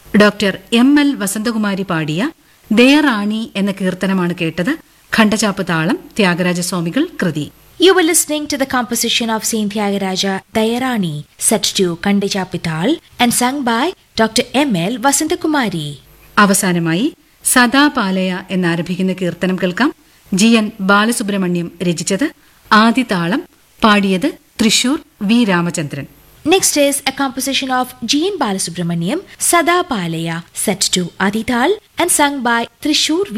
Doctor M L Vasanthakumari പാടിയ ദേറാണി എന്ന കീർത്തനമാണ് കേട്ടത് ഖണ്ഡചാപ്പ് താളം ത്യാഗരാജസ്വാമികൾ കൃതി You were listening to the composition of Saint Tyagaraja Dayarani, set to Kandijapital and sung by Dr. M.L. Vasantakumari. അവസാനമായി സദാപാലയ എന്നാരംഭിക്കുന്ന കീർത്തനം കേൾക്കാം ജി എൻ ബാലസുബ്രഹ്മണ്യം രചിച്ചത് ആദിതാളം പാടിയത് Thrissur V Ramachandran Next is a composition of G. N. Balasubramaniam, Sada Palaya, set to Adital and sung by Trishur V.